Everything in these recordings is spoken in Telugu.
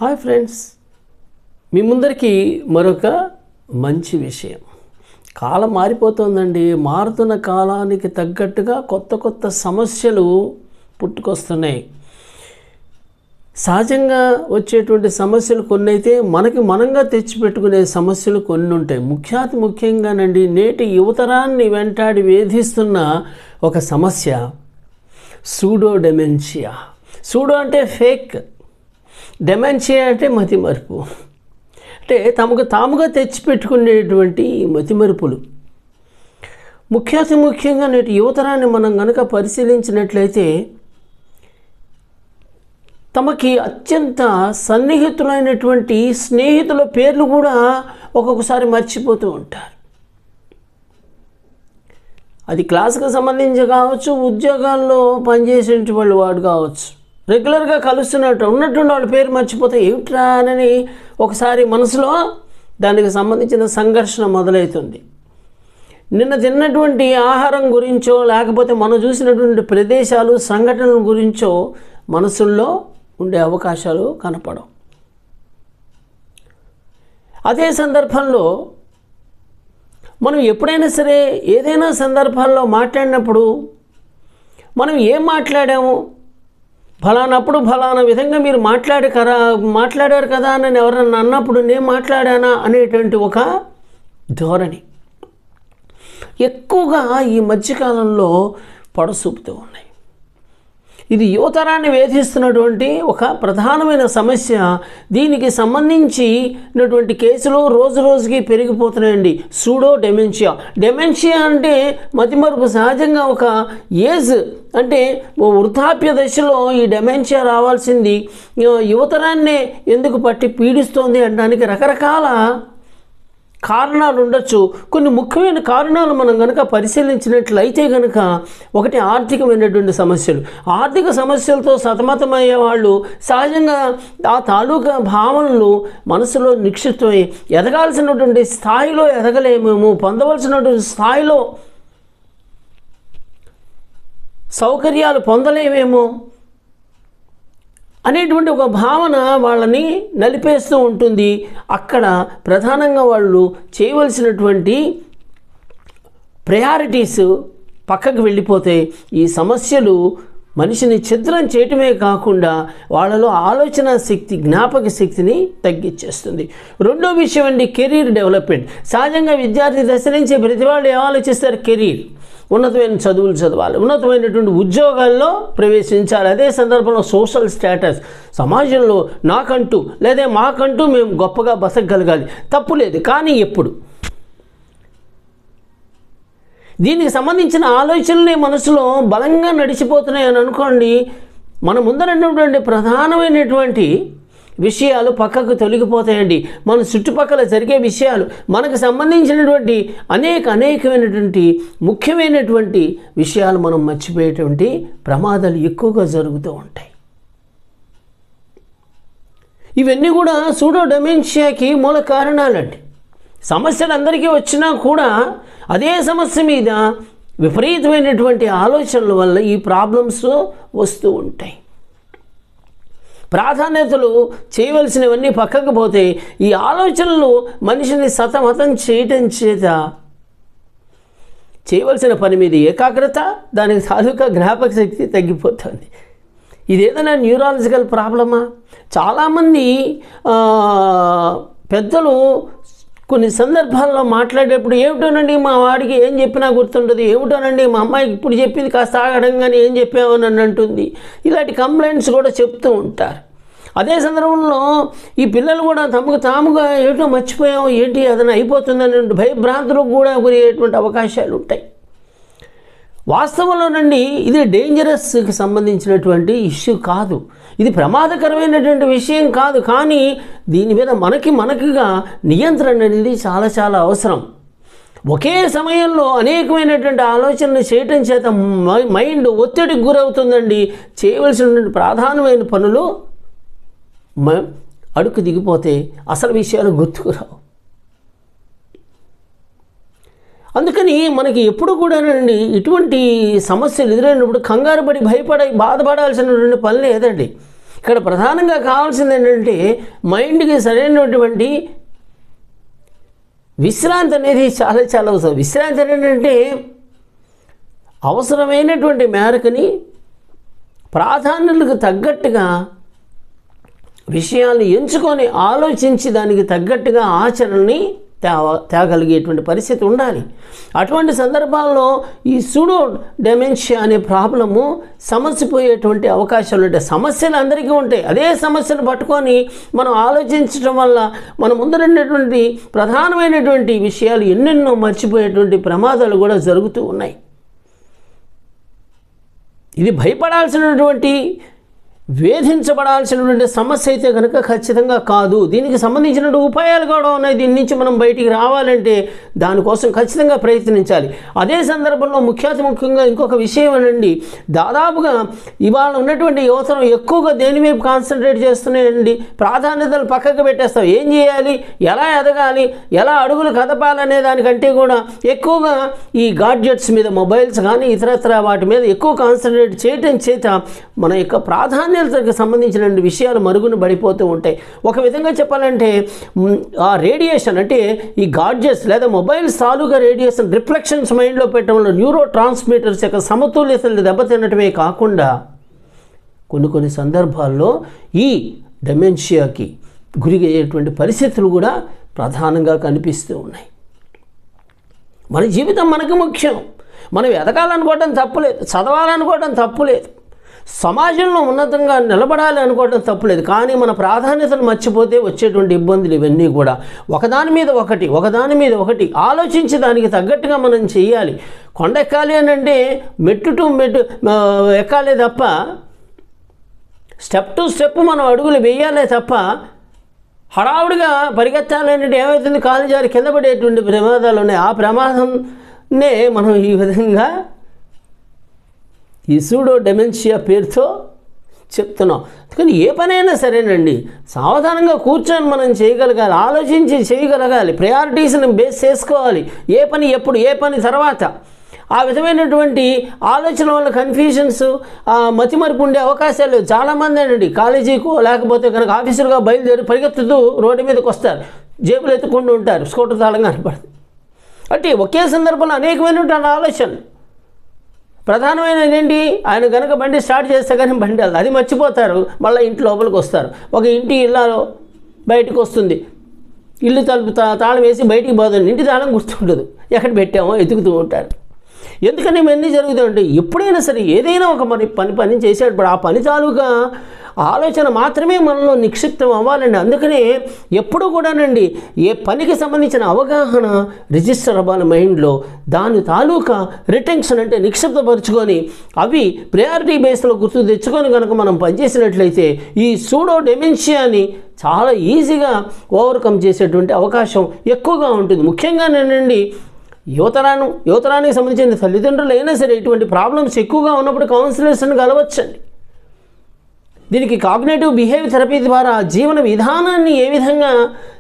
హాయ్ ఫ్రెండ్స్ మీ ముందరికి మరొక మంచి విషయం కాలం మారిపోతుందండి మారుతున్న కాలానికి తగ్గట్టుగా కొత్త కొత్త సమస్యలు పుట్టుకొస్తున్నాయి సహజంగా వచ్చేటువంటి సమస్యలు కొన్ని అయితే మనకి మనంగా తెచ్చిపెట్టుకునే సమస్యలు కొన్ని ఉంటాయి ముఖ్యాతి ముఖ్యంగానండి నేటి యువతరాన్ని వెంటాడి వేధిస్తున్న ఒక సమస్య సూడో డెమెన్షియా సూడో అంటే ఫేక్ డెమెన్షియా అంటే మతిమరుపు అంటే తమకు తాముగా తెచ్చిపెట్టుకునేటువంటి మతిమరుపులు ముఖ్యాతి ముఖ్యంగా నేటి యువతరాన్ని మనం కనుక పరిశీలించినట్లయితే తమకి అత్యంత సన్నిహితులైనటువంటి స్నేహితుల పేర్లు కూడా ఒక్కొక్కసారి మర్చిపోతూ ఉంటారు అది క్లాసుకు సంబంధించి కావచ్చు ఉద్యోగాల్లో పనిచేసేటువంటి వాళ్ళు వాడు కావచ్చు రెగ్యులర్గా కలుస్తున్నట్టు ఉన్నటువంటి వాళ్ళ పేరు మర్చిపోతే ఏమిట్రా అని ఒకసారి మనసులో దానికి సంబంధించిన సంఘర్షణ మొదలవుతుంది నిన్న తిన్నటువంటి ఆహారం గురించో లేకపోతే మనం చూసినటువంటి ప్రదేశాలు సంఘటనల గురించో మనసుల్లో ఉండే అవకాశాలు కనపడవు అదే సందర్భంలో మనం ఎప్పుడైనా సరే ఏదైనా సందర్భాల్లో మాట్లాడినప్పుడు మనం ఏం మాట్లాడాము ఫలానప్పుడు ఫలానా విధంగా మీరు మాట్లాడి కరా మాట్లాడారు కదా అని ఎవరన్నా అన్నప్పుడు నేను మాట్లాడానా అనేటువంటి ఒక ధోరణి ఎక్కువగా ఈ మధ్యకాలంలో పొడసూపుతూ ఉన్నాయి ఇది యువతరాన్ని వేధిస్తున్నటువంటి ఒక ప్రధానమైన సమస్య దీనికి సంబంధించినటువంటి కేసులు రోజు రోజుకి పెరిగిపోతున్నాయండి సూడో డెమెన్షియా డెమెన్షియా అంటే మతిమరుపు సహజంగా ఒక ఏజ్ అంటే ఓ వృద్ధాప్య దశలో ఈ డెమెన్షియా రావాల్సింది యువతరాన్నే ఎందుకు పట్టి పీడిస్తోంది అనడానికి రకరకాల కారణాలు ఉండొచ్చు కొన్ని ముఖ్యమైన కారణాలు మనం కనుక పరిశీలించినట్లయితే కనుక ఒకటి ఆర్థికమైనటువంటి సమస్యలు ఆర్థిక సమస్యలతో సతమతమయ్యే వాళ్ళు సహజంగా ఆ తాలూకా భావనలు మనసులో నిక్షిప్తమై ఎదగాల్సినటువంటి స్థాయిలో ఎదగలేమేమో పొందవలసినటువంటి స్థాయిలో సౌకర్యాలు పొందలేమేమో అనేటువంటి ఒక భావన వాళ్ళని నలిపేస్తూ ఉంటుంది అక్కడ ప్రధానంగా వాళ్ళు చేయవలసినటువంటి ప్రయారిటీస్ పక్కకు వెళ్ళిపోతే ఈ సమస్యలు మనిషిని ఛిద్రం చేయటమే కాకుండా వాళ్ళలో ఆలోచన శక్తి జ్ఞాపక శక్తిని తగ్గించేస్తుంది రెండో విషయం అండి కెరీర్ డెవలప్మెంట్ సహజంగా విద్యార్థి దశ నుంచి ప్రతి వాళ్ళు ఏం ఆలోచిస్తారు కెరీర్ ఉన్నతమైన చదువులు చదవాలి ఉన్నతమైనటువంటి ఉద్యోగాల్లో ప్రవేశించాలి అదే సందర్భంలో సోషల్ స్టేటస్ సమాజంలో నాకంటూ లేదా మాకంటూ మేము గొప్పగా బతకగలగాలి తప్పు లేదు కానీ ఎప్పుడు దీనికి సంబంధించిన ఆలోచనలే మనసులో బలంగా నడిచిపోతున్నాయి అని అనుకోండి మన ముందరన్నటువంటి ప్రధానమైనటువంటి విషయాలు పక్కకు తొలగిపోతాయండి మన చుట్టుపక్కల జరిగే విషయాలు మనకు సంబంధించినటువంటి అనేక అనేకమైనటువంటి ముఖ్యమైనటువంటి విషయాలు మనం మర్చిపోయేటువంటి ప్రమాదాలు ఎక్కువగా జరుగుతూ ఉంటాయి ఇవన్నీ కూడా సూడో డెమెన్షియాకి మూల కారణాలండి సమస్యలు అందరికీ వచ్చినా కూడా అదే సమస్య మీద విపరీతమైనటువంటి ఆలోచనల వల్ల ఈ ప్రాబ్లమ్స్ వస్తూ ఉంటాయి ప్రాధాన్యతలు చేయవలసినవన్నీ పక్కకు పోతే ఈ ఆలోచనలు మనిషిని సతమతం చేయటం చేత చేయవలసిన పని మీద ఏకాగ్రత దానికి తాలూకా జ్ఞాపక శక్తి తగ్గిపోతుంది ఇదేదైనా న్యూరాలజికల్ ప్రాబ్లమా చాలామంది పెద్దలు కొన్ని సందర్భాల్లో మాట్లాడేటప్పుడు ఏమిటోనండి మా వాడికి ఏం చెప్పినా గుర్తుండదు ఏమిటోనండి మా అమ్మాయికి ఇప్పుడు చెప్పింది కాస్త ఆగడంగానే ఏం చెప్పామని అని అంటుంది ఇలాంటి కంప్లైంట్స్ కూడా చెప్తూ ఉంటారు అదే సందర్భంలో ఈ పిల్లలు కూడా తమకు తాముగా ఏటో మర్చిపోయాం ఏంటి అదన అయిపోతుందని భయభ్రాంతులకు కూడా గురయ్యేటువంటి అవకాశాలు ఉంటాయి వాస్తవంలోనండి ఇది డేంజరస్కి సంబంధించినటువంటి ఇష్యూ కాదు ఇది ప్రమాదకరమైనటువంటి విషయం కాదు కానీ దీని మీద మనకి మనకుగా నియంత్రణ అనేది చాలా చాలా అవసరం ఒకే సమయంలో అనేకమైనటువంటి ఆలోచనలు చేయటం చేత మైండ్ ఒత్తిడికి గురవుతుందండి చేయవలసినటువంటి ప్రధానమైన పనులు అడుగు దిగిపోతే అసలు విషయాలు గుర్తుకురావు అందుకని మనకి ఎప్పుడు కూడానండి ఇటువంటి సమస్యలు ఎదురైనప్పుడు కంగారు పడి భయపడి బాధపడాల్సినటువంటి పని లేదండి ఇక్కడ ప్రధానంగా కావాల్సింది ఏంటంటే మైండ్కి సరైనటువంటి విశ్రాంతి అనేది చాలా చాలా అవసరం విశ్రాంతి ఏంటంటే అవసరమైనటువంటి మేరకుని ప్రాధాన్యతలకు తగ్గట్టుగా విషయాన్ని ఎంచుకొని ఆలోచించి దానికి తగ్గట్టుగా ఆచరణని తేవ తేగలిగేటువంటి పరిస్థితి ఉండాలి అటువంటి సందర్భాల్లో ఈ సూడో డెమెన్షియా అనే ప్రాబ్లము సమస్యపోయేటువంటి అవకాశాలు ఉంటాయి సమస్యలు అందరికీ ఉంటాయి అదే సమస్యను పట్టుకొని మనం ఆలోచించడం వల్ల మన ముందరున్నటువంటి ప్రధానమైనటువంటి విషయాలు ఎన్నెన్నో మర్చిపోయేటువంటి ప్రమాదాలు కూడా జరుగుతూ ఉన్నాయి ఇది భయపడాల్సినటువంటి వేధించబడాల్సినటువంటి సమస్య అయితే కనుక ఖచ్చితంగా కాదు దీనికి సంబంధించిన ఉపాయాలు కూడా ఉన్నాయి దీని నుంచి మనం బయటికి రావాలంటే దానికోసం ఖచ్చితంగా ప్రయత్నించాలి అదే సందర్భంలో ముఖ్యాతి ముఖ్యంగా ఇంకొక విషయం అనండి దాదాపుగా ఇవాళ ఉన్నటువంటి యువతరం ఎక్కువగా దేని వైపు కాన్సన్ట్రేట్ చేస్తున్నాయండి ప్రాధాన్యతలు పక్కకు పెట్టేస్తాం ఏం చేయాలి ఎలా ఎదగాలి ఎలా అడుగులు కదపాలనే దానికంటే కూడా ఎక్కువగా ఈ గాడ్జెట్స్ మీద మొబైల్స్ కానీ ఇతరత్ర వాటి మీద ఎక్కువ కాన్సన్ట్రేట్ చేయటం చేత మన యొక్క ప్రాధాన్యతలకు సంబంధించిన విషయాలు మరుగున పడిపోతూ ఉంటాయి ఒక విధంగా చెప్పాలంటే మ్, ఆ రేడియేషన్ అంటే ఈ గాడ్జెట్స్ లేదా మొబైల్స్ తాలూకా రేడియేషన్ రిఫ్లెక్షన్స్ మైండ్లో పెట్టడం వల్ల న్యూరో ట్రాన్స్మిటర్స్ యొక్క సమతుల్యతలు దెబ్బతినటమే కాకుండా కొన్ని కొన్ని సందర్భాల్లో ఈ డెమెన్షియాకి గురి అయ్యేటువంటి పరిస్థితులు కూడా ప్రధానంగా కనిపిస్తూ ఉన్నాయి మన జీవితం మనకు ముఖ్యం మనం ఎదగాలనుకోవడం తప్పులేదు చదవాలనుకోవడం తప్పులేదు సమాజంలో ఉన్నతంగా నిలబడాలి అనుకోవడం తప్పులేదు కానీ మన ప్రాధాన్యతలు మర్చిపోతే వచ్చేటువంటి ఇబ్బందులు ఇవన్నీ కూడా ఒకదాని మీద ఒకటి ఒకదాని మీద ఒకటి ఆలోచించి దానికి తగ్గట్టుగా మనం చేయాలి కొండ ఎక్కాలి అని అంటే మెట్టు టు మెట్టు ఆ, ఎక్కాలే తప్ప స్టెప్ టు స్టెప్ మనం అడుగులు వేయాలే తప్ప హడావుడిగా పరిగెత్తాలంటే ఏమవుతుంది కాలు జారి కింద పడేటువంటి ప్రమాదాలు ఉన్నాయి ఆ ప్రమాదంనే మనం ఈ విధంగా ఈ సూడో డెమెన్షియా పేరుతో చెప్తున్నాం కానీ ఏ పనైనా సరేనండి సావధానంగా కూర్చొని మనం చేయగలగాలి ఆలోచించి చేయగలగాలి ప్రయారిటీస్ని బేస్ చేసుకోవాలి ఏ పని ఎప్పుడు ఏ పని తర్వాత ఆ విధమైనటువంటి ఆలోచన వల్ల కన్ఫ్యూజన్స్ మతిమరుపు ఉండే అవకాశాలు చాలామంది అండి కాలేజీకో లేకపోతే కనుక ఆఫీసులుగా బయలుదేరి పరిగెత్తుతూ రోడ్డు మీదకి వస్తారు జేబులు ఎత్తుకుంటూ ఉంటారు స్కూటర్ తాళంగా కనపడుతుంది అంటే ఒకే సందర్భంలో అనేకమైనటువంటి ఆలోచనలు ప్రధానమైనది ఏంటి ఆయన కనుక బండి స్టార్ట్ చేస్తే కానీ బండి వెళ్ళదు అది మర్చిపోతారు మళ్ళీ ఇంటి లోపలికి వస్తారు ఒక ఇంటి ఇల్లాలో బయటకు వస్తుంది ఇల్లు తలుపు తా- తాళం వేసి బయటికి పోతుంది ఇంటి తాళం గుర్తుండదు ఎక్కడ పెట్టామో ఎతుకుతూ ఉంటారు ఎందుకని ఇవన్నీ జరుగుతాయంటే ఎప్పుడైనా సరే ఏదైనా ఒక మరి పని పని చేసేటప్పుడు ఆ పని తాలూకా ఆలోచన మాత్రమే మనలో నిక్షిప్తం అవ్వాలండి అందుకనే ఎప్పుడు కూడానండి ఏ పనికి సంబంధించిన అవగాహన రిజిస్టర్ అవ్వాలి మైండ్లో దాని తాలూకా రిటెన్షన్ అంటే నిక్షిప్తపరుచుకొని అవి ప్రయారిటీ బేస్లో గుర్తు తెచ్చుకొని కనుక మనం పనిచేసినట్లయితే ఈ సూడో డెమెన్షియాని చాలా ఈజీగా ఓవర్కమ్ చేసేటువంటి అవకాశం ఎక్కువగా ఉంటుంది ముఖ్యంగా నేనండి యువతరాను యువతరానికి సంబంధించిన తల్లిదండ్రులు అయినా సరే ఇటువంటి ప్రాబ్లమ్స్ ఎక్కువగా ఉన్నప్పుడు కౌన్సిలర్స్ని కలవచ్చండి దీనికి కాగ్నేటివ్ బిహేవియర్ థెరపీ ద్వారా జీవన విధానాన్ని ఏ విధంగా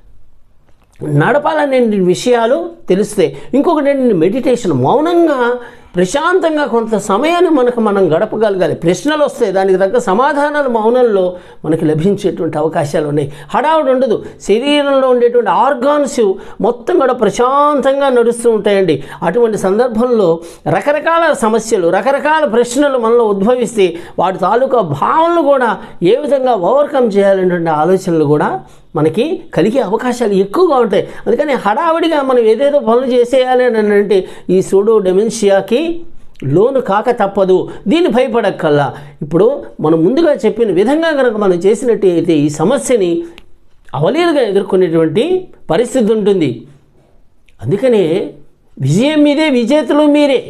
నడపాలనే విషయాలు తెలుస్తాయి ఇంకొకటి ఏంటంటే మెడిటేషన్ మౌనంగా ప్రశాంతంగా కొంత సమయాన్ని మనకు మనం గడపగలగాలి ప్రశ్నలు వస్తాయి దానికి తగ్గ సమాధానాలు మౌనంలో మనకి లభించేటువంటి అవకాశాలు ఉన్నాయి హడావుడు ఉండదు శరీరంలో ఉండేటువంటి ఆర్గాన్స్ మొత్తం కూడా ప్రశాంతంగా నడుస్తూ ఉంటాయండి అటువంటి సందర్భంలో రకరకాల సమస్యలు రకరకాల ప్రశ్నలు మనలో ఉద్భవిస్తే వాటి తాలూకా భావనలు కూడా ఏ విధంగా ఓవర్కమ్ చేయాలనేటువంటి ఆలోచనలు కూడా మనకి కలిగే అవకాశాలు ఎక్కువగా ఉంటాయి అందుకని హడావిడిగా మనం ఏదేదో పనులు చేసేయాలి అని అంటే ఈ సూడో డెమెన్షియాకి లోను కాక తప్పదు దీన్ని భయపడక్కల్లా ఇప్పుడు మనం ముందుగా చెప్పిన విధంగా కనుక మనం చేసినట్టయితే ఈ సమస్యని అవలీలుగా ఎదుర్కొనేటువంటి పరిస్థితి ఉంటుంది అందుకనే విజయం మీదే విజేతలు మీరే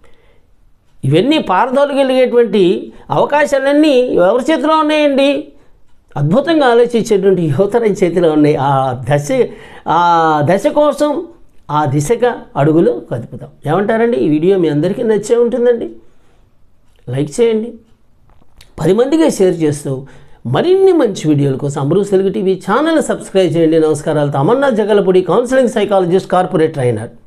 ఇవన్నీ పారదోలగలిగేటువంటి అవకాశాలన్నీ ఎవరి చేతిలో ఉన్నాయండి అద్భుతంగా ఆలోచించేటువంటి యువతరం చేతిలో ఉన్నాయి ఆ దశ ఆ దశ కోసం ఆ దిశగా అడుగులు కదుపుతాం ఏమంటారండి ఈ వీడియో మీ అందరికీ నచ్చే ఉంటుందండి లైక్ చేయండి పది మందికి షేర్ చేస్తూ మరిన్ని మంచి వీడియోల కోసం Amrit Telugu TV channel subscribe చేయండి నమస్కారాలు Tamanna Jagalapudi counselling psychologist corporate trainer